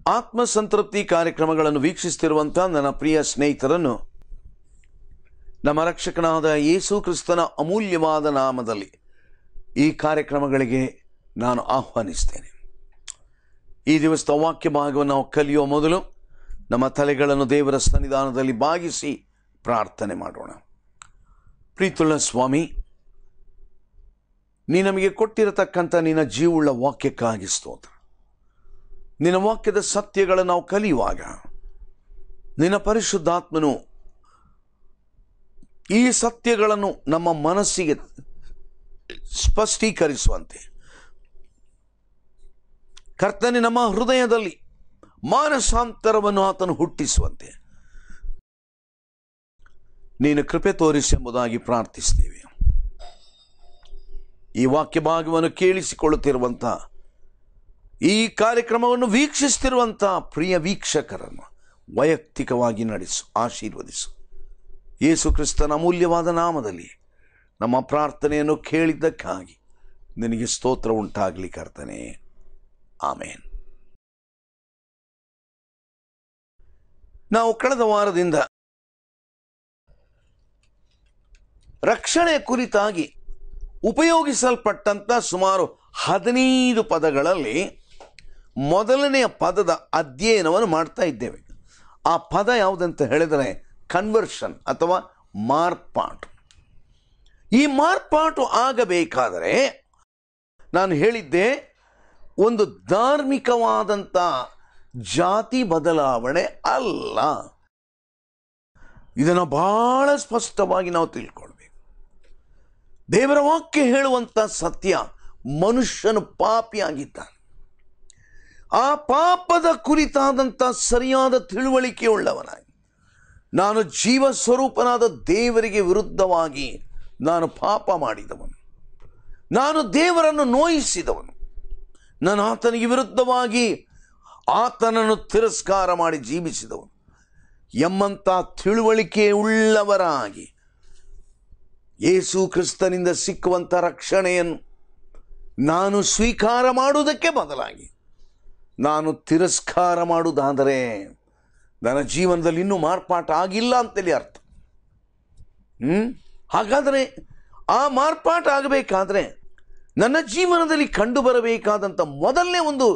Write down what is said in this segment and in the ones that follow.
ಆತ್ಮ ಸಂತೃಪ್ತಿ ಕಾರ್ಯಕ್ರಮಗಳನ್ನು ವೀಕ್ಷಿಸ್ತಿರುವಂಥ ನನ್ನ ಪ್ರಿಯ ಸ್ನೇಹಿತರನ್ನು ನಮ್ಮ ರಕ್ಷಕನಾದ ಯೇಸು ಕ್ರಿಸ್ತನ ಅಮೂಲ್ಯವಾದ ನಾಮದಲ್ಲಿ ಈ ಕಾರ್ಯಕ್ರಮಗಳಿಗೆ ನಾನು ಆಹ್ವಾನಿಸ್ತೇನೆ ಈ ದಿವಸದ ವಾಕ್ಯ ಭಾಗವನ್ನು ನಾವು ಕಲಿಯುವ ಮೊದಲು ನಮ್ಮ ತಲೆಗಳನ್ನು ದೇವರ ಸನ್ನಿಧಾನದಲ್ಲಿ ಬಾಗಿಸಿ ಪ್ರಾರ್ಥನೆ ಮಾಡೋಣ ಪ್ರೀತುಳ್ಳ ಸ್ವಾಮಿ ನೀ ನಮಗೆ ಕೊಟ್ಟಿರತಕ್ಕಂಥ ನಿನ್ನ ಜೀವುಳ್ಳ ವಾಕ್ಯಕ್ಕಾಗಿ ಸ್ತೋತ್ರ ನಿನ್ನ ವಾಕ್ಯದ ಸತ್ಯಗಳನ್ನು ನಾವು ಕಲಿಯುವಾಗ ನಿನ್ನ ಪರಿಶುದ್ಧಾತ್ಮನು ಈ ಸತ್ಯಗಳನ್ನು ನಮ್ಮ ಮನಸ್ಸಿಗೆ ಸ್ಪಷ್ಟೀಕರಿಸುವಂತೆ ಕರ್ತನೆ ನಮ್ಮ ಹೃದಯದಲ್ಲಿ ಮಾನಸಾಂತರವನ್ನು ಆತನು ಹುಟ್ಟಿಸುವಂತೆ ನೀನು ಕೃಪೆ ತೋರಿಸಿ ಎಂಬುದಾಗಿ ಪ್ರಾರ್ಥಿಸ್ತೇವೆ ಈ ವಾಕ್ಯ ಭಾಗವನ್ನು ಕೇಳಿಸಿಕೊಳ್ಳುತ್ತಿರುವಂಥ ಈ ಕಾರ್ಯಕ್ರಮವನ್ನು ವೀಕ್ಷಿಸ್ತಿರುವಂಥ ಪ್ರಿಯ ವೀಕ್ಷಕರನ್ನು ವೈಯಕ್ತಿಕವಾಗಿ ನಡೆಸು ಆಶೀರ್ವದಿಸು ಯೇಸು ಕ್ರಿಸ್ತನ ಅಮೂಲ್ಯವಾದ ನಾಮದಲ್ಲಿ ನಮ್ಮ ಪ್ರಾರ್ಥನೆಯನ್ನು ಕೇಳಿದ್ದಕ್ಕಾಗಿ ನಿನಗೆ ಸ್ತೋತ್ರ ಉಂಟಾಗಲಿ ಕರ್ತನೆ ಆಮೇನ್ ನಾವು ಕಳೆದ ವಾರದಿಂದ ರಕ್ಷಣೆ ಕುರಿತಾಗಿ ಉಪಯೋಗಿಸಲ್ಪಟ್ಟಂತ ಸುಮಾರು ಹದಿನೈದು ಪದಗಳಲ್ಲಿ ಮೊದಲನೆಯ ಪದದ ಅಧ್ಯಯನವನ್ನು ಮಾಡ್ತಾ ಇದ್ದೇವೆ ಆ ಪದ ಯಾವುದಂತ ಹೇಳಿದರೆ ಕನ್ವರ್ಷನ್ ಅಥವಾ ಮಾರ್ಪಾಟು ಈ ಮಾರ್ಪಾಟು ಆಗಬೇಕಾದರೆ ನಾನು ಹೇಳಿದ್ದೆ ಒಂದು ಧಾರ್ಮಿಕವಾದಂಥ ಜಾತಿ ಬದಲಾವಣೆ ಅಲ್ಲ ಇದನ್ನು ಬಹಳ ಸ್ಪಷ್ಟವಾಗಿ ನಾವು ತಿಳ್ಕೊಳ್ಬೇಕು ದೇವರ ವಾಕ್ಯ ಹೇಳುವಂಥ ಸತ್ಯ ಮನುಷ್ಯನು ಪಾಪಿಯಾಗಿದ್ದಾನೆ ಆ ಪಾಪದ ಕುರಿತಾದಂಥ ಸರಿಯಾದ ತಿಳುವಳಿಕೆಯುಳ್ಳವನಾಗಿ ನಾನು ಜೀವ ಸ್ವರೂಪನಾದ ದೇವರಿಗೆ ವಿರುದ್ಧವಾಗಿ ನಾನು ಪಾಪ ಮಾಡಿದವನು ನಾನು ದೇವರನ್ನು ನೋಯಿಸಿದವನು ನಾನು ಆತನಿಗೆ ವಿರುದ್ಧವಾಗಿ ಆತನನ್ನು ತಿರಸ್ಕಾರ ಮಾಡಿ ಜೀವಿಸಿದವನು ಎಂಬಂಥ ತಿಳುವಳಿಕೆ ಉಳ್ಳವರಾಗಿ ಯೇಸು ಕ್ರಿಸ್ತನಿಂದ ಸಿಕ್ಕುವಂಥ ರಕ್ಷಣೆಯನ್ನು ನಾನು ಸ್ವೀಕಾರ ಮಾಡುವುದಕ್ಕೆ ಬದಲಾಗಿ ನಾನು ತಿರಸ್ಕಾರ ಮಾಡುವುದಾದರೆ ನನ್ನ ಜೀವನದಲ್ಲಿ ಇನ್ನೂ ಮಾರ್ಪಾಟ ಆಗಿಲ್ಲ ಅಂತೇಳಿ ಅರ್ಥ ಹ್ಮ್ ಹಾಗಾದರೆ ಆ ಮಾರ್ಪಾಟ ಆಗಬೇಕಾದ್ರೆ ನನ್ನ ಜೀವನದಲ್ಲಿ ಕಂಡು ಬರಬೇಕಾದಂಥ ಮೊದಲನೇ ಒಂದು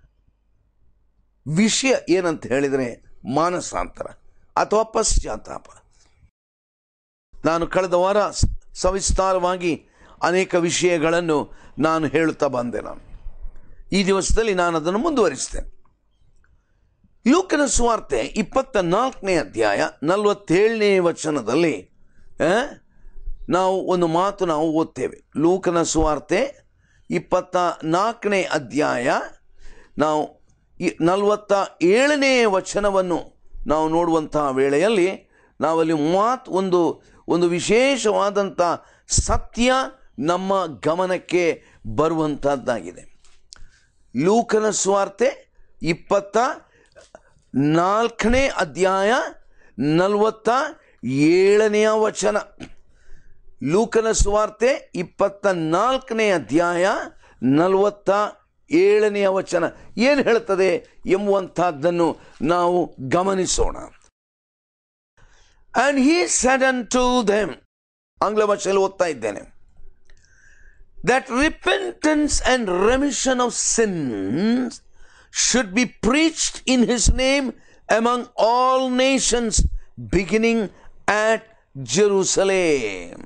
ವಿಷಯ ಏನಂತ ಹೇಳಿದರೆ ಮಾನಸಾಂತರ ಅಥವಾ ಪಶ್ಚಾತ್ತಾಪ ನಾನು ಕಳೆದ ವಾರ ಸವಿಸ್ತಾರವಾಗಿ ಅನೇಕ ವಿಷಯಗಳನ್ನು ನಾನು ಹೇಳುತ್ತಾ ಬಂದೆ ನಾನು ಈ ದಿವಸದಲ್ಲಿ ನಾನು ಅದನ್ನು ಮುಂದುವರಿಸ್ತೇನೆ ಲೂಕನ ಸುವಾರ್ತೆ ಇಪ್ಪತ್ತ ನಾಲ್ಕನೇ ಅಧ್ಯಾಯ ನಲವತ್ತೇಳನೇ ವಚನದಲ್ಲಿ ಆ, ನಾವು ಒಂದು ಮಾತು ನಾವು ಓದ್ತೇವೆ ಲೂಕನ ಸುವಾರ್ತೆ ಇಪ್ಪತ್ತ ನಾಲ್ಕನೇ ಅಧ್ಯಾಯ ನಾವು ಈ ನಲವತ್ತ ಏಳನೇ ವಚನವನ್ನು ನಾವು ನೋಡುವಂತಹ ವೇಳೆಯಲ್ಲಿ ನಾವಲ್ಲಿ ಮಾತು ಒಂದು ಒಂದು ವಿಶೇಷವಾದಂಥ ಸತ್ಯ ನಮ್ಮ ಗಮನಕ್ಕೆ ಬರುವಂಥದ್ದಾಗಿದೆ ಲೂಕನ ಸ್ವಾರ್ತೆ ಇಪ್ಪತ್ತ ನಾಲ್ಕನೇ ಅಧ್ಯಾಯ ನಲವತ್ತ ಏಳನೆಯ ವಚನ ಲೂಕನ ಸುವಾರ್ತೆ ಇಪ್ಪತ್ತ ನಾಲ್ಕನೇ ಅಧ್ಯಾಯ ನಲವತ್ತ ಏಳನೆಯ ವಚನ ಏನು ಹೇಳ್ತದೆ ಎಂಬುವಂಥದ್ದನ್ನು ನಾವು ಗಮನಿಸೋಣ and he said unto them ಆಂಗ್ಲ ಭಾಷೆಯಲ್ಲಿ ಓದ್ತಾ ಇದ್ದೇನೆ that repentance and remission of sins should be preached in his name among all nations, beginning at Jerusalem.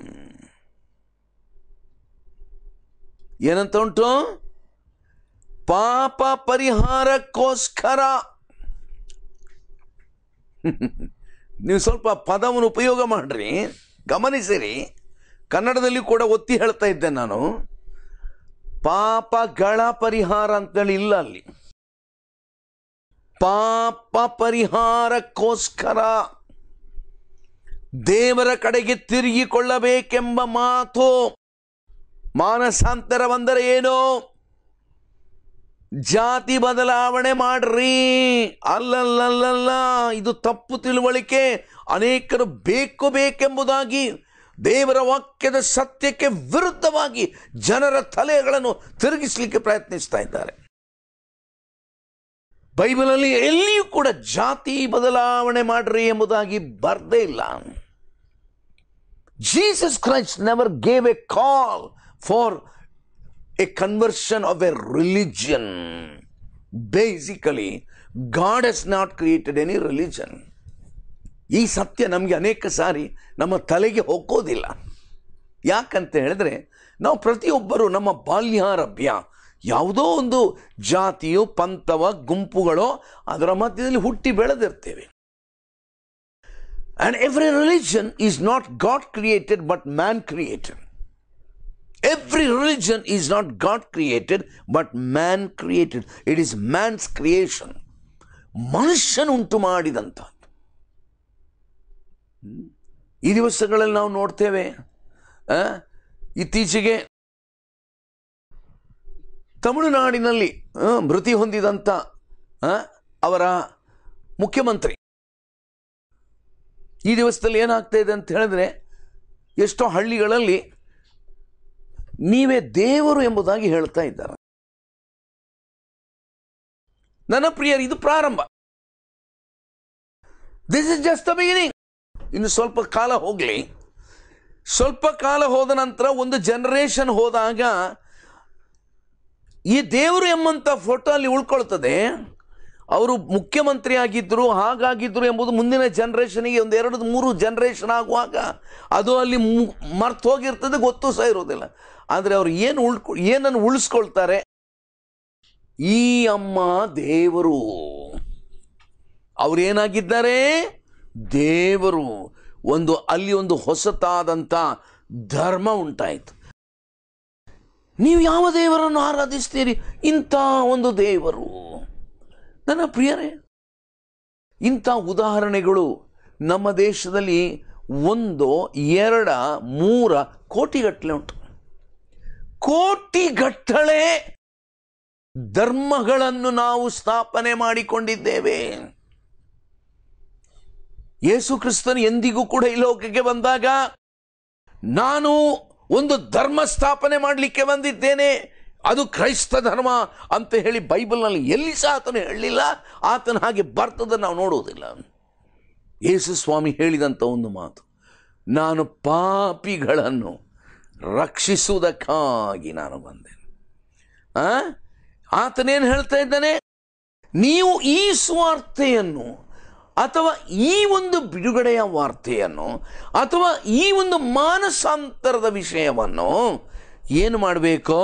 ಏನಂತ ಉಂಟು ಪಾಪ ಪರಿಹಾರಕ್ಕೋಸ್ಕರ ನೀವು ಸ್ವಲ್ಪ ಪದವನ್ನು ಉಪಯೋಗ ಮಾಡ್ರಿ ಗಮನಿಸಿರಿ ಕನ್ನಡದಲ್ಲಿ ಕೂಡ ಒತ್ತಿ ಹೇಳ್ತಾ ಇದ್ದೆ ನಾನು ಪಾಪಗಳ ಪರಿಹಾರ ಅಂತೇಳಿ ಇಲ್ಲ ಅಲ್ಲಿ ಪಾಪ ಪರಿಹಾರಕ್ಕೋಸ್ಕರ ದೇವರ ಕಡೆಗೆ ತಿರುಗಿಕೊಳ್ಳಬೇಕೆಂಬ ಮಾತು ಮಾನಸಾಂತರ ಬಂದರೆ ಏನು ಜಾತಿ ಬದಲಾವಣೆ ಮಾಡ್ರಿ ಅಲ್ಲಲ್ಲಲ್ಲ ಇದು ತಪ್ಪು ತಿಳುವಳಿಕೆ ಅನೇಕರು ಬೇಕು ಬೇಕೆಂಬುದಾಗಿ ದೇವರ ವಾಕ್ಯದ ಸತ್ಯಕ್ಕೆ ವಿರುದ್ಧವಾಗಿ ಜನರ ತಲೆಗಳನ್ನು ತಿರುಗಿಸಲಿಕ್ಕೆ ಪ್ರಯತ್ನಿಸ್ತಾ ಇದ್ದಾರೆ ಬೈಬಲಲ್ಲಿ ಎಲ್ಲಿಯೂ ಕೂಡ ಜಾತಿ ಬದಲಾವಣೆ ಮಾಡ್ರಿ ಎಂಬುದಾಗಿ ಬರ್ದೇ ಇಲ್ಲ Jesus Christ never gave a call for a conversion of a religion basically God has not created any religion ಈ ಸತ್ಯ ನಮಗೆ ಅನೇಕ ಸಾರಿ ನಮ್ಮ ತಲೆಗೆ ಹೋಗೋದಿಲ್ಲ ಯಾಕಂತ ಹೇಳಿದ್ರೆ ನಾವು ಪ್ರತಿಯೊಬ್ಬರು ನಮ್ಮ ಬಾಲ್ಯಾರಭ್ಯ ಯಾವುದೋ ಒಂದು ಜಾತಿಯೋ ಪಂಥವ ಗುಂಪುಗಳೋ ಅದರ ಮಧ್ಯದಲ್ಲಿ ಹುಟ್ಟಿ ಬೆಳೆದಿರ್ತೇವೆ and every religion is not God created but man created every religion is not God created but man created it is man's creation ಮನುಷ್ಯನುಂಟು ಮಾಡಿದಂಥ ಈ ದಿವಸಗಳಲ್ಲಿ ನಾವು ನೋಡ್ತೇವೆ ಆ, ಇತ್ತೀಚೆಗೆ ತಮಿಳುನಾಡಿನಲ್ಲಿ ಆ, ಮೃತಿ ಹೊಂದಿದಂಥ ಆ, ಅವರ ಮುಖ್ಯಮಂತ್ರಿ ಈ ದಿವಸದಲ್ಲಿ ಏನಾಗ್ತಾ ಇದೆ ಅಂತ ಹೇಳಿದ್ರೆ ಎಷ್ಟೋ ಹಳ್ಳಿಗಳಲ್ಲಿ ನೀವೇ ದೇವರು ಎಂಬುದಾಗಿ ಹೇಳ್ತಾ ಇದ್ದಾರೆ ನನ್ನ ಪ್ರಿಯರು ಇದು ಪ್ರಾರಂಭ this is just the beginning ಇನ್ನು ಸ್ವಲ್ಪ ಕಾಲ ಹೋಗಲಿ ಸ್ವಲ್ಪ ಕಾಲ ಹೋದ ನಂತರ ಒಂದು ಜನರೇಷನ್ ಹೋದಾಗ ಈ ದೇವರು ಎಂಬಂಥ ಫೋಟೋ ಅಲ್ಲಿ ಉಳ್ಕೊಳ್ತದೆ ಅವರು ಮುಖ್ಯಮಂತ್ರಿ ಆಗಿದ್ದರು ಹಾಗಾಗಿದ್ದರು ಎಂಬುದು ಮುಂದಿನ ಜನ್ರೇಷನಿಗೆ ಒಂದು ಎರಡು ಮೂರು ಜನ್ರೇಷನ್ ಆಗುವಾಗ ಅದು ಅಲ್ಲಿ ಮರ್ತು ಹೋಗಿರ್ತದೆ ಗೊತ್ತೂ ಸಹ ಇರೋದಿಲ್ಲ ಆದರೆ ಅವ್ರು ಏನು ಉಳ್ಕೊ ಏನನ್ನು ಉಳಿಸ್ಕೊಳ್ತಾರೆ ಈ ಅಮ್ಮ ದೇವರು ಅವ್ರೇನಾಗಿದ್ದಾರೆ ದೇವರು ಒಂದು ಅಲ್ಲಿ ಒಂದು ಹೊಸತಾದಂಥ ಧರ್ಮ ಉಂಟಾಯಿತು ನೀವು ಯಾವ ದೇವರನ್ನು ಆರಾಧಿಸ್ತೀರಿ ಇಂಥ ಒಂದು ದೇವರು ನನ್ನ ಪ್ರಿಯರೇ ಇಂಥ ಉದಾಹರಣೆಗಳು ನಮ್ಮ ದೇಶದಲ್ಲಿ ಒಂದು ಎರಡ ಮೂರ ಕೋಟಿಗಟ್ಟಲೆ ಉಂಟು ಕೋಟಿಗಟ್ಟಲೆ ಧರ್ಮಗಳನ್ನು ನಾವು ಸ್ಥಾಪನೆ ಮಾಡಿಕೊಂಡಿದ್ದೇವೆ ಯೇಸು ಕ್ರಿಸ್ತನು ಎಂದಿಗೂ ಕೂಡ ಈ ಲೋಕಕ್ಕೆ ಬಂದಾಗ ನಾನು ಒಂದು ಧರ್ಮ ಸ್ಥಾಪನೆ ಮಾಡಲಿಕ್ಕೆ ಬಂದಿದ್ದೇನೆ ಅದು ಕ್ರೈಸ್ತ ಧರ್ಮ ಅಂತ ಹೇಳಿ ಬೈಬಲ್ನಲ್ಲಿ ಎಲ್ಲಿ ಸಹ ಆತನು ಹೇಳಲಿಲ್ಲ ಆತನ ಹಾಗೆ ಬರ್ತದೆ ನಾವು ನೋಡುವುದಿಲ್ಲ ಯೇಸು ಸ್ವಾಮಿ ಹೇಳಿದಂಥ ಒಂದು ಮಾತು ನಾನು ಪಾಪಿಗಳನ್ನು ರಕ್ಷಿಸುವುದಕ್ಕಾಗಿ ನಾನು ಬಂದೆ ಆ? ಆತನೇನು ಹೇಳ್ತಾ ಇದ್ದಾನೆ ನೀವು ಈ ಸ್ವಾರ್ಥೆಯನ್ನು ಅಥವಾ ಈ ಒಂದು ಬಿಡುಗಡೆಯ ವಾರ್ತೆಯನ್ನು ಅಥವಾ ಈ ಒಂದು ಮಾನಸಾಂತರದ ವಿಷಯವನ್ನು ಏನು ಮಾಡಬೇಕು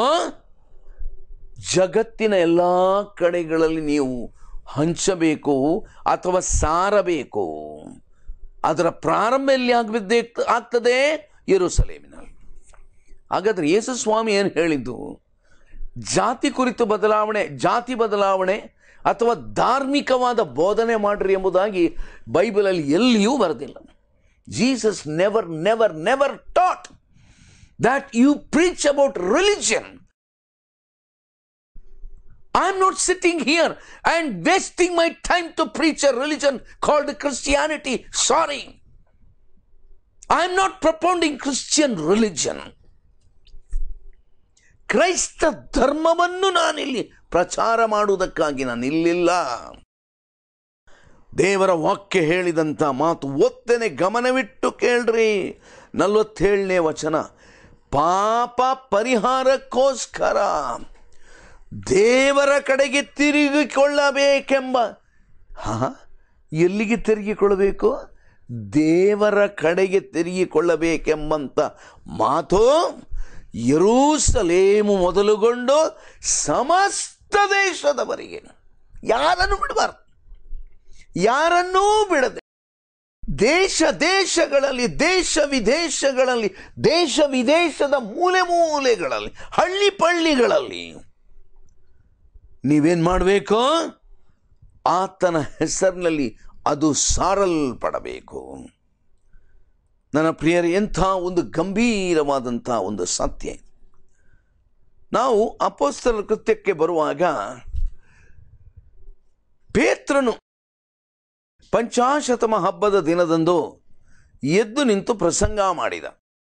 ಜಗತ್ತಿನ ಎಲ್ಲ ಕಡೆಗಳಲ್ಲಿ ನೀವು ಹಂಚಬೇಕು ಅಥವಾ ಸಾರಬೇಕು ಅದರ ಪ್ರಾರಂಭ ಎಲ್ಲಿ ಆಗಬಿದ್ದೆ ಆಗ್ತದೆ ಯೆರೂಸಲೇಮಿನಲ್ಲಿ ಹಾಗಾದ್ರೆ ಯೇಸು ಸ್ವಾಮಿ ಏನು ಹೇಳಿದ್ದು ಜಾತಿ ಕುರಿತು ಬದಲಾವಣೆ ಜಾತಿ ಬದಲಾವಣೆ ಅಥವಾ ಧಾರ್ಮಿಕವಾದ ಬೋಧನೆ ಮಾಡ್ರಿ ಎಂಬುದಾಗಿ ಬೈಬಲಲ್ಲಿ ಎಲ್ಲಿಯೂ ಬರೆದಿಲ್ಲ Jesus never never never taught that you preach about religion. I'm not sitting here and wasting my time to preach a religion called Christianity. Sorry. I'm not propounding Christian religion. ಕ್ರೈಸ್ತ ಧರ್ಮವನ್ನು ನಾನಿಲ್ಲಿ ಪ್ರಚಾರ ಮಾಡುವುದಕ್ಕಾಗಿ ನಾನು ಇಲ್ಲಿಲ್ಲ ದೇವರ ವಾಕ್ಯ ಹೇಳಿದಂಥ ಮಾತು ಒತ್ತನೆ ಗಮನವಿಟ್ಟು ಕೇಳ್ರಿ ನಲವತ್ತೇಳನೇ ವಚನ ಪಾಪ ಪರಿಹಾರಕ್ಕೋಸ್ಕರ ದೇವರ ಕಡೆಗೆ ತಿರುಗಿಕೊಳ್ಳಬೇಕೆಂಬ ಹಾ ಎಲ್ಲಿಗೆ ತಿರುಗಿಕೊಳ್ಳಬೇಕು ದೇವರ ಕಡೆಗೆ ತಿರುಗಿಕೊಳ್ಳಬೇಕೆಂಬಂತ ಮಾತು ಯರೂಸಲೇಮು ಮೊದಲುಗೊಂಡು ಸಮಸ್ತ ದೇಶದವರೆಗೆ ಯಾರನ್ನು ಬಿಡಬಾರ್ದು ಯಾರನ್ನೂ ಬಿಡದೆ ದೇಶ ದೇಶಗಳಲ್ಲಿ ದೇಶ ವಿದೇಶಗಳಲ್ಲಿ ದೇಶ ವಿದೇಶದ ಮೂಲೆ ಮೂಲೆಗಳಲ್ಲಿ ಹಳ್ಳಿ ಪಳ್ಳಿಗಳಲ್ಲಿ ನೀವೇನ್ ಮಾಡಬೇಕು ಆತನ ಹೆಸರಿನಲ್ಲಿ ಅದು ಸಾರಲ್ಪಡಬೇಕು ನನ್ನ ಪ್ರಿಯರ ಎಂಥ ಒಂದು ಗಂಭೀರವಾದಂಥ ಒಂದು ಸತ್ಯ ಇದು. ನಾವು ಅಪೋಸ್ತಲ ಕೃತ್ಯಕ್ಕೆ ಬರುವಾಗ ಪೇತ್ರನು ಪಂಚಾಶತಮ ಹಬ್ಬದ ದಿನದಂದು ಎದ್ದು ನಿಂತು ಪ್ರಸಂಗ ಮಾಡಿದ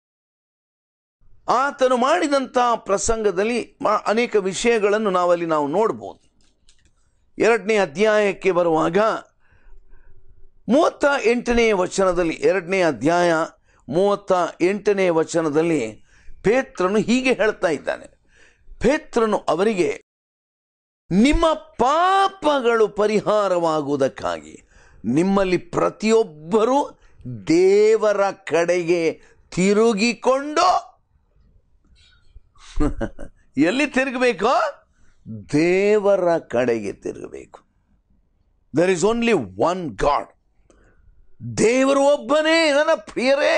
ಆತನು ಮಾಡಿದಂಥ ಪ್ರಸಂಗದಲ್ಲಿ ಮಾ- ಅನೇಕ ವಿಷಯಗಳನ್ನು ನಾವಲ್ಲಿ ನಾವು ನೋಡ್ಬೋದು ಎರಡನೇ ಅಧ್ಯಾಯಕ್ಕೆ ಬರುವಾಗ ಮೂವತ್ತ ಎಂಟನೇ ವಚನದಲ್ಲಿ ಎರಡನೇ ಅಧ್ಯಾಯ ಮೂವತ್ತ ಎಂಟನೇ ವಚನದಲ್ಲಿ ಪೇತ್ರನು ಹೀಗೆ ಹೇಳ್ತಾ ಇದ್ದಾನೆ ಪೇತ್ರನು ಅವರಿಗೆ ನಿಮ್ಮ ಪಾಪಗಳು ಪರಿಹಾರವಾಗುವುದಕ್ಕಾಗಿ ನಿಮ್ಮಲ್ಲಿ ಪ್ರತಿಯೊಬ್ಬರೂ ದೇವರ ಕಡೆಗೆ ತಿರುಗಿಕೊಂಡು ಎಲ್ಲಿ ತಿರುಗಬೇಕು ದೇವರ ಕಡೆಗೆ ತಿರುಗಬೇಕು there is only one God ದೇವರು ಒಬ್ಬನೇ ನನ್ನ ಪ್ರಿಯರೇ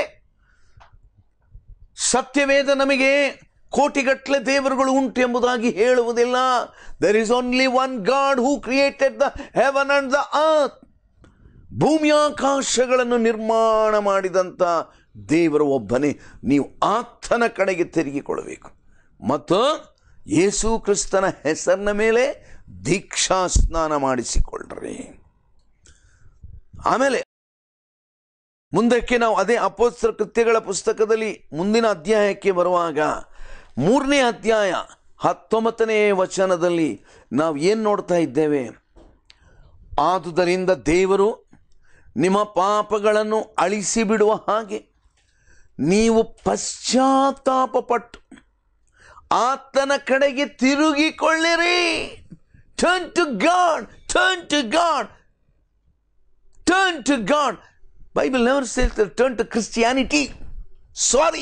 ಸತ್ಯವೇದ ನಮಗೆ ಕೋಟಿಗಟ್ಟಲೆ ದೇವರುಗಳು ಉಂಟು ಎಂಬುದಾಗಿ ಹೇಳುವುದಿಲ್ಲ there is only one God who created the heaven and the earth ಭೂಮಿಯಾಕಾಶಗಳನ್ನು ನಿರ್ಮಾಣ ಮಾಡಿದಂಥ ದೇವರು ಒಬ್ಬನೇ ನೀವು ಆತನ ಕಡೆಗೆ ತಿರುಗಿಕೊಳ್ಳಬೇಕು ಮತ್ತು ಯೇಸು ಕ್ರಿಸ್ತನ ಹೆಸರಿನ ಮೇಲೆ ದೀಕ್ಷಾ ಸ್ನಾನ ಮಾಡಿಸಿಕೊಳ್ಳ್ರಿ ಆಮೇಲೆ ಮುಂದಕ್ಕೆ ನಾವು ಅದೇ ಅಪೋಸ್ತರ ಕೃತ್ಯಗಳ ಪುಸ್ತಕದಲ್ಲಿ ಮುಂದಿನ ಅಧ್ಯಾಯಕ್ಕೆ ಬರುವಾಗ ಮೂರನೇ ಅಧ್ಯಾಯ ಹತ್ತೊಂಬತ್ತನೇ ವಚನದಲ್ಲಿ ನಾವು ಏನು ನೋಡ್ತಾ ಇದ್ದೇವೆ ಆದುದರಿಂದ ದೇವರು ನಿಮ್ಮ ಪಾಪಗಳನ್ನು ಅಳಿಸಿ ಬಿಡುವ ಹಾಗೆ ನೀವು ಪಶ್ಚಾತ್ತಾಪಪಟ್ಟು ಆತನ ಕಡೆಗೆ ತಿರುಗಿಕೊಳ್ಳಿರಿ turn to God turn to God turn to God Bible never says turn to Christianity sorry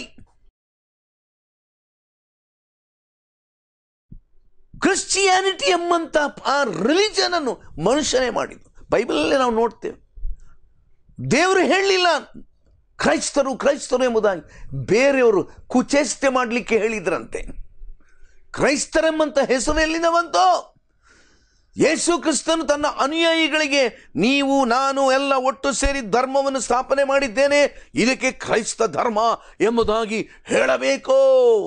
Christianity ಎಂಬಂತ ಆ ರಿಲಿಜನ್ ಅನ್ನು ಮನುಷ್ಯನೇ ಮಾಡಿದ್ದು ಬೈಬಲಲ್ಲಿ ನಾವು ನೋಡ್ತೇವೆ ದೇವರು ಹೇಳಲಿಲ್ಲ ಕ್ರೈಸ್ತರು ಕ್ರೈಸ್ತರು ಎಂಬುದಾಗಿ ಬೇರೆಯವರು ಕುಚೇಷ್ಟೆ ಮಾಡಲಿಕ್ಕೆ ಹೇಳಿದ್ರಂತೆ ಕ್ರೈಸ್ತರೆಂಬಂತ ಹೆಸರು ಎಲ್ಲಿಂದ ಬಂತು ಯೇಸು ಕ್ರಿಸ್ತನು ತನ್ನ ಅನುಯಾಯಿಗಳಿಗೆ ನೀವು ನಾನು ಎಲ್ಲ ಒಟ್ಟು ಸೇರಿ ಧರ್ಮವನ್ನು ಸ್ಥಾಪನೆ ಮಾಡಿದ್ದೇನೆ ಇದಕ್ಕೆ ಕ್ರೈಸ್ತ ಧರ್ಮ ಎಂಬುದಾಗಿ ಹೇಳಬೇಕು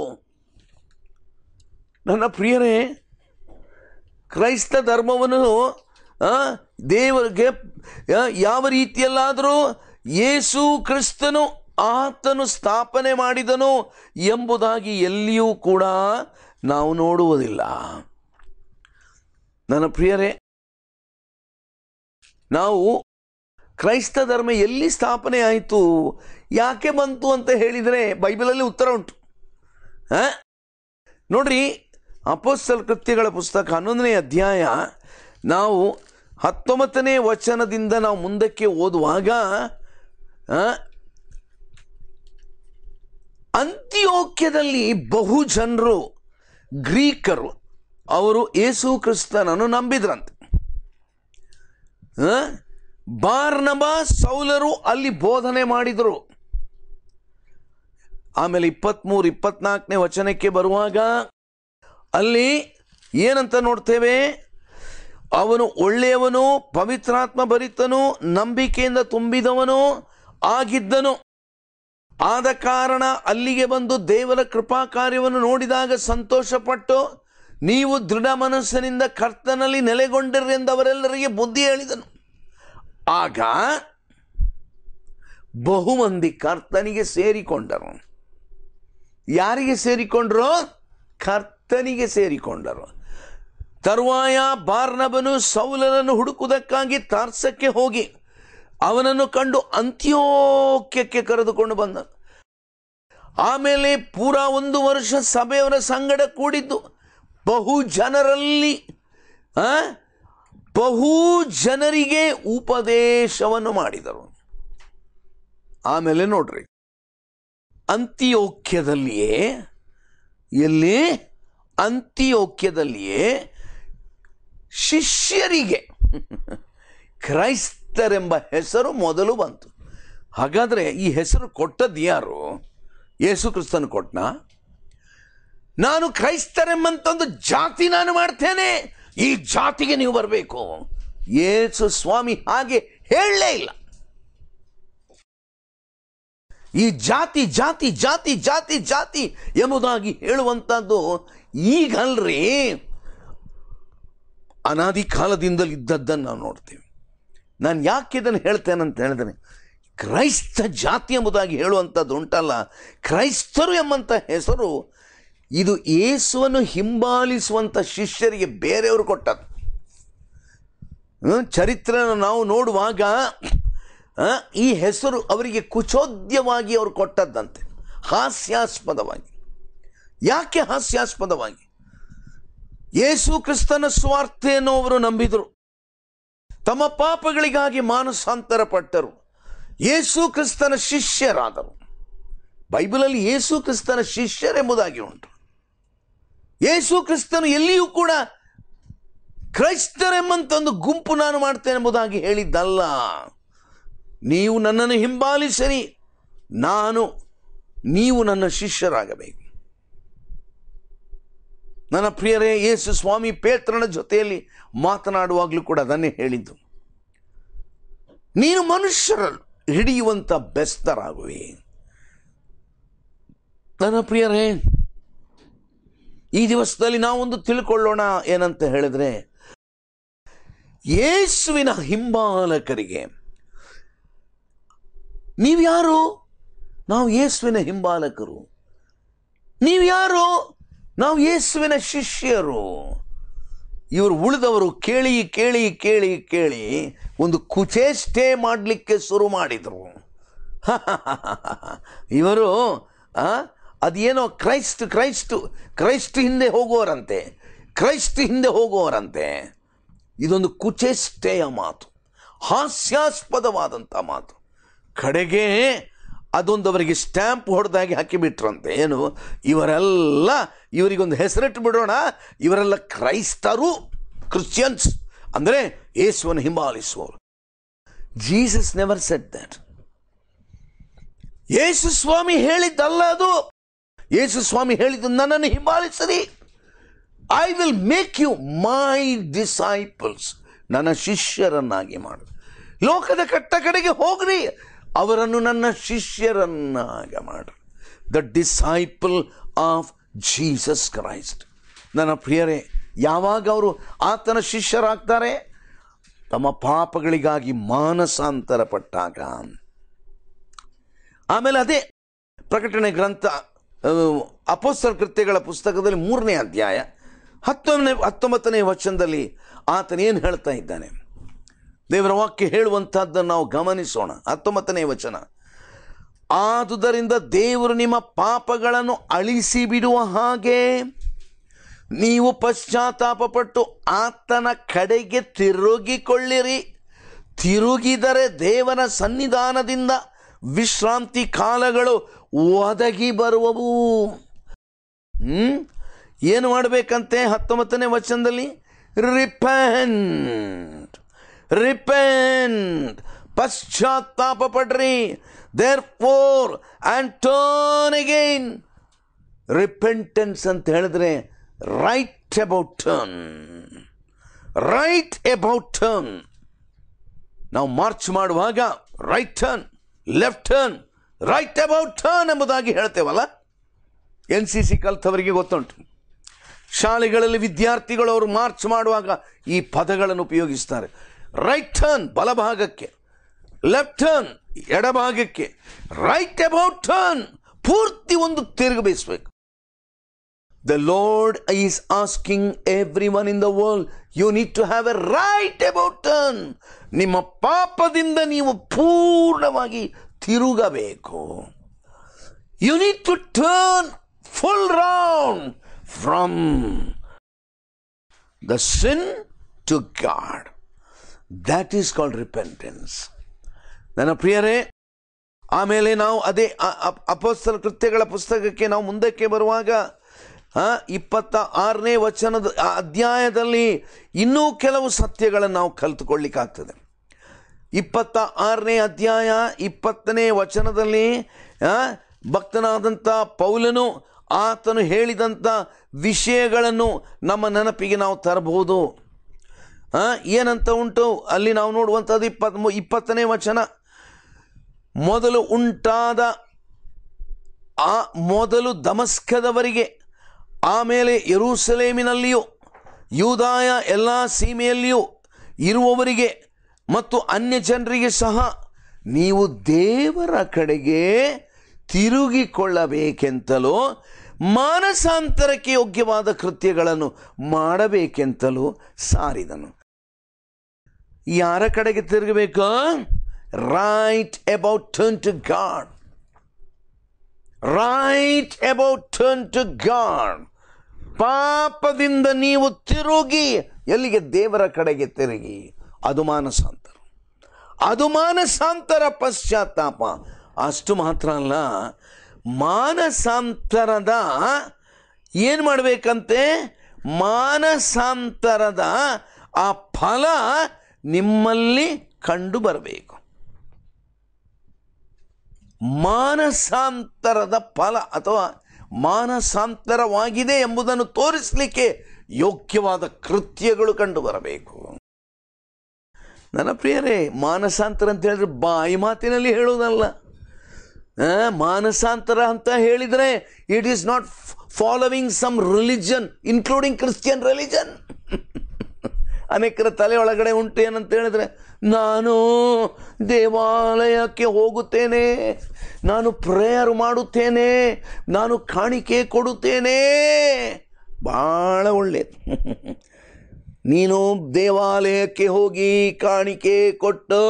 ನನ್ನ ಪ್ರಿಯರೇ ಕ್ರೈಸ್ತ ಧರ್ಮವನ್ನು ಆ, ದೇವರಿಗೆ ಆ, ಯಾವ ರೀತಿಯಲ್ಲಾದರೂ ಯೇಸು ಕ್ರಿಸ್ತನು ಆತನು ಸ್ಥಾಪನೆ ಮಾಡಿದನು ಎಂಬುದಾಗಿ ಎಲ್ಲಿಯೂ ಕೂಡ ನಾವು ನೋಡುವುದಿಲ್ಲ ನನ್ನ ಪ್ರಿಯರೇ ನಾವು ಕ್ರೈಸ್ತ ಧರ್ಮ ಎಲ್ಲಿ ಸ್ಥಾಪನೆ ಆಯಿತು ಯಾಕೆ ಬಂತು ಅಂತ ಹೇಳಿದರೆ ಬೈಬಲಲ್ಲಿ ಉತ್ತರ ಉಂಟು ಆ? ನೋಡ್ರಿ ಅಪೋಸ್ತಲ ಕೃತ್ಯಗಳ ಪುಸ್ತಕ ಹನ್ನೊಂದನೇ ಅಧ್ಯಾಯ ನಾವು ಹತ್ತೊಂಬತ್ತನೇ ವಚನದಿಂದ ನಾವು ಮುಂದಕ್ಕೆ ಓದುವಾಗ ಆ, ಅಂತ್ಯೋಕ್ಯದಲ್ಲಿ ಬಹು ಜನರು ಗ್ರೀಕರು ಅವರು ಯೇಸು ಕ್ರಿಸ್ತನನ್ನು ನಂಬಿದ್ರಂತೆ ಆ? ಬಾರ್ನಬ ಸೌಲರು ಅಲ್ಲಿ ಬೋಧನೆ ಮಾಡಿದರು ಆಮೇಲೆ ಇಪ್ಪತ್ತ್ಮೂರು ಇಪ್ಪತ್ನಾಲ್ಕನೇ ವಚನಕ್ಕೆ ಬರುವಾಗ ಅಲ್ಲಿ ಏನಂತ ನೋಡ್ತೇವೆ ಅವನು ಒಳ್ಳೆಯವನು ಪವಿತ್ರಾತ್ಮ ಭರಿತನು ನಂಬಿಕೆಯಿಂದ ತುಂಬಿದವನು ಆಗಿದ್ದನು ಆದ ಕಾರಣ ಅಲ್ಲಿಗೆ ಬಂದು ದೇವರ ಕೃಪಾ ಕಾರ್ಯವನ್ನು ನೋಡಿದಾಗ ಸಂತೋಷಪಟ್ಟು ನೀವು ದೃಢ ಮನಸ್ಸಿನಿಂದ ಕರ್ತನಲ್ಲಿ ನೆಲೆಗೊಂಡಿರ್ರಿ ಎಂದು ಅವರೆಲ್ಲರಿಗೆ ಬುದ್ಧಿ ಹೇಳಿದನು ಆಗ ಬಹುಮಂದಿ ಕರ್ತನಿಗೆ ಸೇರಿಕೊಂಡರು ಯಾರಿಗೆ ಸೇರಿಕೊಂಡ್ರು ಕರ್ತನಿಗೆ ಸೇರಿಕೊಂಡರು ತರುವಾಯ ಬಾರ್ನಬನು ಸೌಲನನ್ನು ಹುಡುಕುವುದಕ್ಕಾಗಿ ತಾರ್ಸಕ್ಕೆ ಹೋಗಿ ಅವನನ್ನು ಕಂಡು ಅಂತ್ಯೋಕ್ಯಕ್ಕೆ ಕರೆದುಕೊಂಡು ಬಂದನು ಆಮೇಲೆ ಪೂರಾ ಒಂದು ವರ್ಷ ಸಭೆಯವರ ಸಂಗಡ ಕೂಡಿದ್ದು ಬಹು ಜನರಲ್ಲಿ ಆ, ಬಹು ಜನರಿಗೆ ಉಪದೇಶವನ್ನು ಮಾಡಿದರು ಆಮೇಲೆ ನೋಡ್ರಿ ಅಂತ್ಯೋಕ್ಯದಲ್ಲಿಯೇ ಎಲ್ಲಿ ಅಂತ್ಯೋಕ್ಯದಲ್ಲಿಯೇ ಶಿಷ್ಯರಿಗೆ ಕ್ರೈಸ್ತರೆಂಬ ಹೆಸರು ಮೊದಲು ಬಂತು ಹಾಗಾದರೆ ಈ ಹೆಸರು ಕೊಟ್ಟದ್ದು ಯಾರು ಯೇಸು ಕ್ರಿಸ್ತನು ಕೊಟ್ನ ನಾನು ಕ್ರೈಸ್ತರೆಂಬಂತ ಒಂದು ಜಾತಿ ನಾನು ಮಾಡ್ತೇನೆ ಈ ಜಾತಿಗೆ ನೀವು ಬರಬೇಕು ಯೇಸು ಸ್ವಾಮಿ ಹಾಗೆ ಹೇಳಲೇ ಇಲ್ಲ ಈ ಜಾತಿ ಜಾತಿ ಜಾತಿ ಜಾತಿ ಜಾತಿ ಎಂಬುದಾಗಿ ಹೇಳುವಂಥದ್ದು ಈಗಲ್ರಿ ಅನಾದಿ ಕಾಲದಿಂದಲೂ ಇದ್ದದ್ದನ್ನು ನಾವು ನೋಡ್ತೇವೆ ನಾನು ಯಾಕೆ ಇದನ್ನು ಹೇಳ್ತೇನೆ ಅಂತ ಹೇಳಿದ್ರೆ ಕ್ರೈಸ್ತ ಜಾತಿ ಎಂಬುದಾಗಿ ಹೇಳುವಂಥದ್ದು ಉಂಟಲ್ಲ ಕ್ರೈಸ್ತರು ಎಂಬಂಥ ಹೆಸರು ಇದು ಯೇಸುವನ್ನು ಹಿಂಬಾಲಿಸುವಂಥ ಶಿಷ್ಯರಿಗೆ ಬೇರೆಯವರು ಕೊಟ್ಟದ್ದು ಹ್ಮ್, ಚರಿತ್ರೆಯನ್ನು ನಾವು ನೋಡುವಾಗ ಆ, ಈ ಹೆಸರು ಅವರಿಗೆ ಕುಚೋದ್ಯವಾಗಿ ಅವರು ಕೊಟ್ಟದ್ದಂತೆ ಹಾಸ್ಯಾಸ್ಪದವಾಗಿ ಯಾಕೆ ಹಾಸ್ಯಾಸ್ಪದವಾಗಿ ಯೇಸು ಕ್ರಿಸ್ತನ ಸ್ವಾರ್ಥೆಯನ್ನು ಅವರು ನಂಬಿದರು ತಮ್ಮ ಪಾಪಗಳಿಗಾಗಿ ಮಾನಸಾಂತರ ಪಟ್ಟರು ಯೇಸು ಕ್ರಿಸ್ತನ ಶಿಷ್ಯರಾದರು ಬೈಬಲಲ್ಲಿ ಯೇಸು ಕ್ರಿಸ್ತನ ಶಿಷ್ಯರೆಂಬುದಾಗಿ ಉಂಟು ಯೇಸು ಕ್ರಿಸ್ತನು ಎಲ್ಲಿಯೂ ಕೂಡ ಕ್ರೈಸ್ತರೆಂಬಂತ ಒಂದು ಗುಂಪು ನಾನು ಮಾಡ್ತೇನೆ ಎಂಬುದಾಗಿ ಹೇಳಿದ್ದಲ್ಲ ನೀವು ನನ್ನನ್ನು ಹಿಂಬಾಲಿಸಿರಿ ನಾನು ನೀವು ನನ್ನ ಶಿಷ್ಯರಾಗಬೇಕು ನನ್ನ ಪ್ರಿಯರೇ ಯೇಸು ಸ್ವಾಮಿ ಪೇತ್ರನ ಜೊತೆಯಲ್ಲಿ ಮಾತನಾಡುವಾಗಲೂ ಕೂಡ ಅದನ್ನೇ ಹೇಳಿದ್ದು ನೀನು ಮನುಷ್ಯರನ್ನು ಹಿಡಿಯುವಂಥ ಬೆಸ್ತರಾಗುವೆ ನನ್ನ ಪ್ರಿಯರೇ ಈ ದಿವಸದಲ್ಲಿ ನಾವೊಂದು ತಿಳ್ಕೊಳ್ಳೋಣ ಏನಂತ ಹೇಳಿದ್ರೆ ಯೇಸುವಿನ ಹಿಂಬಾಲಕರಿಗೆ ನೀವ್ಯಾರು ನಾವು ಯೇಸುವಿನ ಹಿಂಬಾಲಕರು ನೀವ್ಯಾರು ನಾವು ಯೇಸುವಿನ ಶಿಷ್ಯರು ಇವರು ಉಳಿದವರು ಕೇಳಿ ಕೇಳಿ ಕೇಳಿ ಕೇಳಿ ಒಂದು ಕುಚೇಷ್ಟೆ ಮಾಡಲಿಕ್ಕೆ ಶುರು ಮಾಡಿದರು ಇವರು ಆ, ಅದೇನೋ ಕ್ರೈಸ್ಟ್ ಕ್ರೈಸ್ಟ್ ಕ್ರೈಸ್ಟ್ ಹಿಂದೆ ಹೋಗುವರಂತೆ ಕ್ರೈಸ್ಟ್ ಹಿಂದೆ ಹೋಗುವರಂತೆ ಇದೊಂದು ಕುಚೇಷ್ಟೆಯ ಮಾತು ಹಾಸ್ಯಾಸ್ಪದವಾದಂಥ ಮಾತು ಕಡೆಗೆ ಅದೊಂದು ಅವರಿಗೆ ಸ್ಟ್ಯಾಂಪ್ ಹೊಡೆದಾಗಿ ಹಾಕಿಬಿಟ್ರಂತೆ ಏನು ಇವರೆಲ್ಲ ಇವರಿಗೊಂದು ಹೆಸರಿಟ್ಟು ಬಿಡೋಣ ಇವರೆಲ್ಲ ಕ್ರೈಸ್ತರು ಕ್ರಿಶ್ಚಿಯನ್ಸ್ ಅಂದರೆ ಯೇಸುವನ್ನು ಹಿಂಬಾಲಿಸುವವರು ಜೀಸಸ್ ನೆವರ್ ಸೆಟ್ ದಟ್ ಯೇಸು ಸ್ವಾಮಿ ಹೇಳಿದ್ದಲ್ಲ ಅದು ಯೇಸು ಸ್ವಾಮಿ ಹೇಳಿದ್ದು ನನ್ನನ್ನು ಹಿಂಬಾಲಿಸಿರಿ I will make you my disciples ನನ್ನ ಶಿಷ್ಯರನ್ನಾಗಿ ಮಾಡು ಲೋಕದ ಕಟ್ಟ ಕಡೆಗೆ ಹೋಗ್ರಿ ಅವರನ್ನು ನನ್ನ ಶಿಷ್ಯರನ್ನಾಗ ಮಾಡು the disciple of Jesus Christ ನನ್ನ ಪ್ರಿಯರೇ ಯಾವಾಗ ಅವರು ಆತನ ಶಿಷ್ಯರಾಗ್ತಾರೆ ತಮ್ಮ ಪಾಪಗಳಿಗಾಗಿ ಮಾನಸಾಂತರ ಪಟ್ಟಾಗ ಆಮೇಲೆ ಅದೇ ಪ್ರಕಟಣೆ ಗ್ರಂಥ ಅಪೋಸ್ತಲ ಕೃತ್ಯಗಳ ಪುಸ್ತಕದಲ್ಲಿ ಮೂರನೇ ಅಧ್ಯಾಯ ಹತ್ತೊಂಬನೇ ಹತ್ತೊಂಬತ್ತನೇ ವಚನದಲ್ಲಿ ಆತನೇನು ಹೇಳ್ತಾ ಇದ್ದಾನೆ ದೇವರ ವಾಕ್ಯ ಹೇಳುವಂತಹದ್ದನ್ನು ನಾವು ಗಮನಿಸೋಣ ಹತ್ತೊಂಬತ್ತನೇ ವಚನ ಆದುದರಿಂದ ದೇವರು ನಿಮ್ಮ ಪಾಪಗಳನ್ನು ಅಳಿಸಿ ಬಿಡುವ ಹಾಗೆ ನೀವು ಪಶ್ಚಾತ್ತಾಪಪಟ್ಟು ಆತನ ಕಡೆಗೆ ತಿರುಗಿಕೊಳ್ಳಿರಿ ತಿರುಗಿದರೆ ದೇವರ ಸನ್ನಿಧಾನದಿಂದ ವಿಶ್ರಾಂತಿ ಕಾಲಗಳು ಒದಗಿ ಬರುವವು ಹ್ಮ್ ಏನು ಮಾಡಬೇಕಂತೆ ಹತ್ತೊಂಬತ್ತನೇ ವಚನದಲ್ಲಿ ರಿಪೆಂಟ್ ರಿಪೆಂಟ್ ಪಶ್ಚಾತ್ತಾಪ ಪಡ್ರಿ therefore and turn again repentance ಅಂತ ಹೇಳಿದ್ರೆ right about turn right about turn ನಾವು ಮಾರ್ಚ್ ಮಾಡುವಾಗ right turn left turn right about turn ಎಂಬುದಾಗಿ ಹೇಳ್ತೇವಲ್ಲ ಎನ್ ಸಿ ಸಿ ಕಲ್ತವರಿಗೆ ಗೊತ್ತುಂಟು ಶಾಲೆಗಳಲ್ಲಿ ವಿದ್ಯಾರ್ಥಿಗಳು ಅವರು ಮಾರ್ಚ್ ಮಾಡುವಾಗ ಈ ಪದಗಳನ್ನು ಉಪಯೋಗಿಸ್ತಾರೆ ರೈಟ್ ಟರ್ನ್ ಬಲಭಾಗಕ್ಕೆ ಲೆಫ್ಟ್ ಟರ್ನ್ ಎಡಭಾಗಕ್ಕೆ ರೈಟ್ ಅಬೌಟ್ ಟರ್ನ್ ಪೂರ್ತಿ ಒಂದು ತಿರುಗಿ ಬೀಸಬೇಕು the Lord is asking every one in the world you need to have a right about turn ನಿಮ್ಮ ಪಾಪದಿಂದ ನೀವು ಪೂರ್ಣವಾಗಿ ತಿರುಗಬೇಕು you need to turn full round from the sin to God that is called repentance ನನ್ನ ಪ್ರಿಯರೇ ಆಮೇಲೆ ನಾವು ಅದೇ ಅಪೋಸ್ತಲ ಕೃತ್ಯಗಳ ಪುಸ್ತಕಕ್ಕೆ ನಾವು ಮುಂದಕ್ಕೆ ಬರುವಾಗ ಆ, ಇಪ್ಪತ್ತ ಆರನೇ ವಚನದ ಆ ಅಧ್ಯಾಯದಲ್ಲಿ ಇನ್ನೂ ಕೆಲವು ಸತ್ಯಗಳನ್ನು ನಾವು ಕಲಿತುಕೊಳ್ಳಿಕ್ಕಾಗ್ತದೆ ಇಪ್ಪತ್ತ ಆರನೇ ಅಧ್ಯಾಯ ಇಪ್ಪತ್ತನೇ ವಚನದಲ್ಲಿ ಆ, ಭಕ್ತನಾದಂಥ ಪೌಲನು ಆತನು ಹೇಳಿದಂಥ ವಿಷಯಗಳನ್ನು ನಮ್ಮ ನೆನಪಿಗೆ ನಾವು ತರಬಹುದು ಆ, ಏನಂತ ಉಂಟು ಅಲ್ಲಿ ನಾವು ನೋಡುವಂಥದ್ದು ಇಪ್ಪತ್ತ್ ಇಪ್ಪತ್ತನೇ ವಚನ ಮೊದಲು ಉಂಟಾದ ಆ ಮೊದಲು ದಮಸ್ಕದವರಿಗೆ ಆಮೇಲೆ ಯರೂಸಲೇಮಿನಲ್ಲಿಯೂ ಯೂದಾಯ ಎಲ್ಲ ಸೀಮೆಯಲ್ಲಿಯೂ ಇರುವವರಿಗೆ ಮತ್ತು ಅನ್ಯ ಜನರಿಗೆ ಸಹ ನೀವು ದೇವರ ಕಡೆಗೆ ತಿರುಗಿಕೊಳ್ಳಬೇಕೆಂತಲೂ ಮಾನಸಾಂತರಕ್ಕೆ ಯೋಗ್ಯವಾದ ಕೃತ್ಯಗಳನ್ನು ಮಾಡಬೇಕೆಂತಲೂ ಸಾರಿದನು ಯಾರ ಕಡೆಗೆ ತಿರುಗಬೇಕು right about turn to God right about turn to God ಪಾಪದಿಂದ ನೀವು ತಿರುಗಿ ಎಲ್ಲಿಗೆ ದೇವರ ಕಡೆಗೆ ತಿರುಗಿ ಅದು ಮಾನಸಾಂತರ ಅದು ಮಾನಸಾಂತರ ಪಶ್ಚಾತ್ತಾಪ ಅಷ್ಟು ಮಾತ್ರ ಅಲ್ಲ ಮಾನಸಾಂತರದ ಏನು ಮಾಡಬೇಕಂತೆ ಮಾನಸಾಂತರದ ಆ ಫಲ ನಿಮ್ಮಲ್ಲಿ ಕಂಡು ಬರಬೇಕು ಮಾನಸಾಂತರದ ಫಲ ಅಥವಾ ಮಾನಸಾಂತರವಾಗಿದೆ ಎಂಬುದನ್ನು ತೋರಿಸಲಿಕ್ಕೆ ಯೋಗ್ಯವಾದ ಕೃತ್ಯಗಳು ಕಂಡು ಬರಬೇಕು ನನ್ನ ಪ್ರಿಯರೇ ಮಾನಸಾಂತರ ಅಂತ ಹೇಳಿದ್ರೆ ಬಾಯಿ ಮಾತಿನಲ್ಲಿ ಹೇಳುವುದಲ್ಲ ಆ, ಮಾನಸಾಂತರ ಅಂತ ಹೇಳಿದರೆ it is not following some religion including Christian religion ಅನೇಕರ ತಲೆ ಒಳಗಡೆ ಉಂಟು ಏನಂತ ಹೇಳಿದ್ರೆ ನಾನು ದೇವಾಲಯಕ್ಕೆ ಹೋಗುತ್ತೇನೆ ನಾನು ಪ್ರೇಯರ್ ಮಾಡುತ್ತೇನೆ ನಾನು ಕಾಣಿಕೆ ಕೊಡುತ್ತೇನೆ ಭಾಳ ಒಳ್ಳೆಯದು ನೀನು ದೇವಾಲಯಕ್ಕೆ ಹೋಗಿ ಕಾಣಿಕೆ ಕೊಟ್ಟು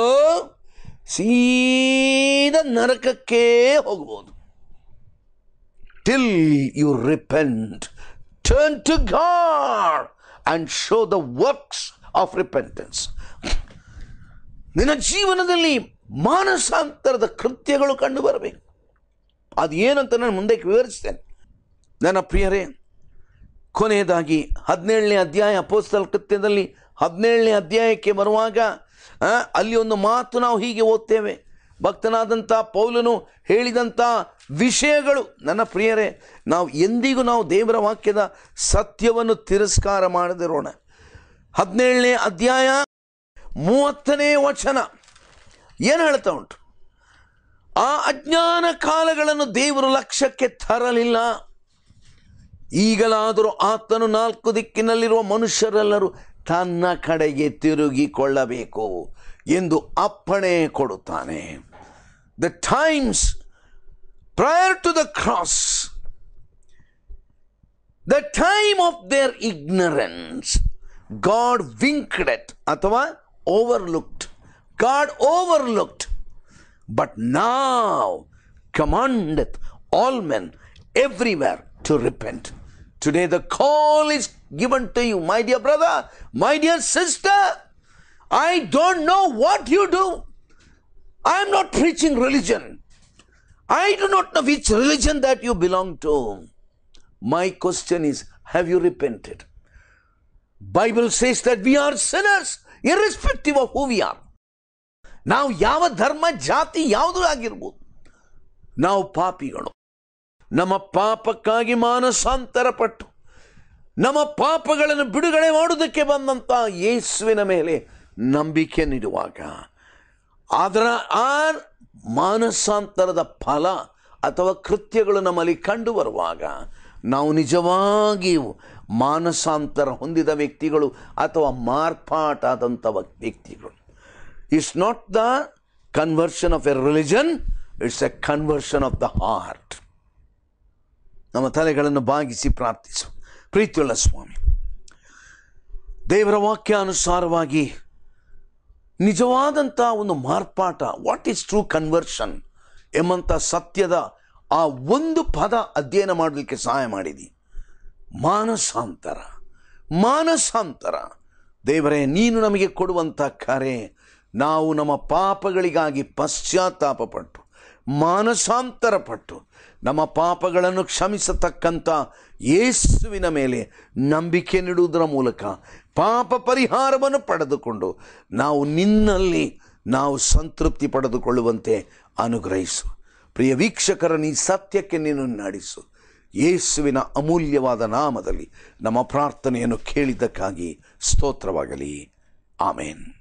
ಸೀದಾ ನರಕಕ್ಕೆ ಹೋಗ್ಬೋದು till you repent turn to God and show the works of repentance ನಿನ್ನ ಜೀವನದಲ್ಲಿ ಮಾನಸಾಂತರದ ಕೃತ್ಯಗಳು ಕಂಡು ಬರಬೇಕು ಅದು ಏನಂತ ನಾನು ಮುಂದೆ ವಿವರಿಸ್ತೇನೆ ನನ್ನ ಪ್ರಿಯರೇ ಕೊನೆಯದಾಗಿ ಹದಿನೇಳನೇ ಅಧ್ಯಾಯ ಅಪೋಸ್ತಲ ಕೃತ್ಯದಲ್ಲಿ ಹದಿನೇಳನೇ ಅಧ್ಯಾಯಕ್ಕೆ ಬರುವಾಗ ಆ, ಅಲ್ಲಿ ಒಂದು ಮಾತು ನಾವು ಹೀಗೆ ಓದ್ತೇವೆ ಭಕ್ತನಾದಂಥ ಪೌಲನು ಹೇಳಿದಂಥ ವಿಷಯಗಳು ನನ್ನ ಪ್ರಿಯರೇ ನಾವು ಎಂದಿಗೂ ನಾವು ದೇವರ ವಾಕ್ಯದ ಸತ್ಯವನ್ನು ತಿರಸ್ಕಾರ ಮಾಡದಿರೋಣ ಹದಿನೇಳನೇ ಅಧ್ಯಾಯ ಮೂವತ್ತನೇ ವಚನ ಏನು ಹೇಳ್ತಾ ಉಂಟು ಆ ಅಜ್ಞಾನ ಕಾಲಗಳನ್ನು ದೇವರು ಲಕ್ಷ್ಯಕ್ಕೆ ತರಲಿಲ್ಲ ಈಗಲಾದರೂ ಆತನು ನಾಲ್ಕು ದಿಕ್ಕಿನಲ್ಲಿರುವ ಮನುಷ್ಯರೆಲ್ಲರೂ ತನ್ನ ಕಡೆಗೆ ತಿರುಗಿಕೊಳ್ಳಬೇಕು ಎಂದು ಅಪ್ಪಣೆ ಕೊಡುತ್ತಾನೆ the times prior to the cross the time of their ignorance God winked at ಅಥವಾ overlooked God overlooked but now commandeth all men everywhere to repent. Today the call is given to you, my dear brother, my dear sister. I don't know what you do. I am not preaching religion. I do not know which religion that you belong to. My question is, have you repented? Bible says that we are sinners irrespective of who we are. ನಾವು ಯಾವ ಧರ್ಮ ಜಾತಿ ಯಾವುದೂ ಆಗಿರ್ಬೋದು ನಾವು ಪಾಪಿಗಳು ನಮ್ಮ ಪಾಪಕ್ಕಾಗಿ ಮಾನಸಾಂತರ ಪಟ್ಟು ನಮ್ಮ ಪಾಪಗಳನ್ನು ಬಿಡುಗಡೆ ಮಾಡುವುದಕ್ಕೆ ಬಂದಂಥ ಯೇಸುವಿನ ಮೇಲೆ ನಂಬಿಕೆ ನೀಡುವಾಗ ಅದರ ಆ ಮಾನಸಾಂತರದ ಫಲ ಅಥವಾ ಕೃತ್ಯಗಳು ನಮ್ಮಲ್ಲಿ ಕಂಡು ಬರುವಾಗ ನಾವು ನಿಜವಾಗಿಯೂ ಮಾನಸಾಂತರ ಹೊಂದಿದ ವ್ಯಕ್ತಿಗಳು ಅಥವಾ ಮಾರ್ಪಾಟಾದಂಥ ವ್ಯಕ್ತಿಗಳು it's not the conversion of a religion it's a conversion of the heart ನಮ್ಮ ತಲೆಗಳನ್ನು ಬಾಗಿಸಿ ಪ್ರಾರ್ಥಿಸು ಪ್ರೀತಿಯುಳ್ಳ ಸ್ವಾಮಿ ದೇವರ ವಾಕ್ಯಾನುಸಾರವಾಗಿ ನಿಜವಾದಂಥ ಒಂದು ಮಾರ್ಪಾಟ ವಾಟ್ ಈಸ್ ಟ್ರೂ ಕನ್ವರ್ಷನ್ ಎಂಬಂಥ ಸತ್ಯದ ಆ ಒಂದು ಪದ ಅಧ್ಯಯನ ಮಾಡಲಿಕ್ಕೆ ಸಹಾಯ ಮಾಡಿದಿ ಮಾನಸಾಂತರ ಮಾನಸಾಂತರ ದೇವರೇ ನೀನು ನಮಗೆ ಕೊಡುವಂಥ ಕರೆ ನಾವು ನಮ್ಮ ಪಾಪಗಳಿಗಾಗಿ ಪಶ್ಚಾತ್ತಾಪ ಪಟ್ಟು ಮಾನಸಾಂತರ ಪಟ್ಟು ನಮ್ಮ ಪಾಪಗಳನ್ನು ಕ್ಷಮಿಸತಕ್ಕಂಥ ಯೇಸುವಿನ ಮೇಲೆ ನಂಬಿಕೆ ನೀಡುವುದರ ಮೂಲಕ ಪಾಪ ಪರಿಹಾರವನ್ನು ಪಡೆದುಕೊಂಡು ನಾವು ನಿನ್ನಲ್ಲಿ ನಾವು ಸಂತೃಪ್ತಿ ಪಡೆದುಕೊಳ್ಳುವಂತೆ ಅನುಗ್ರಹಿಸು ಪ್ರಿಯ ವೀಕ್ಷಕರ ನೀ ಸತ್ಯಕ್ಕೆ ನೀನು ನಡೆಸು ಯೇಸುವಿನ ಅಮೂಲ್ಯವಾದ ನಾಮದಲ್ಲಿ ನಮ್ಮ ಪ್ರಾರ್ಥನೆಯನ್ನು ಕೇಳಿದ್ದಕ್ಕಾಗಿ ಸ್ತೋತ್ರವಾಗಲಿ ಆಮೇನ್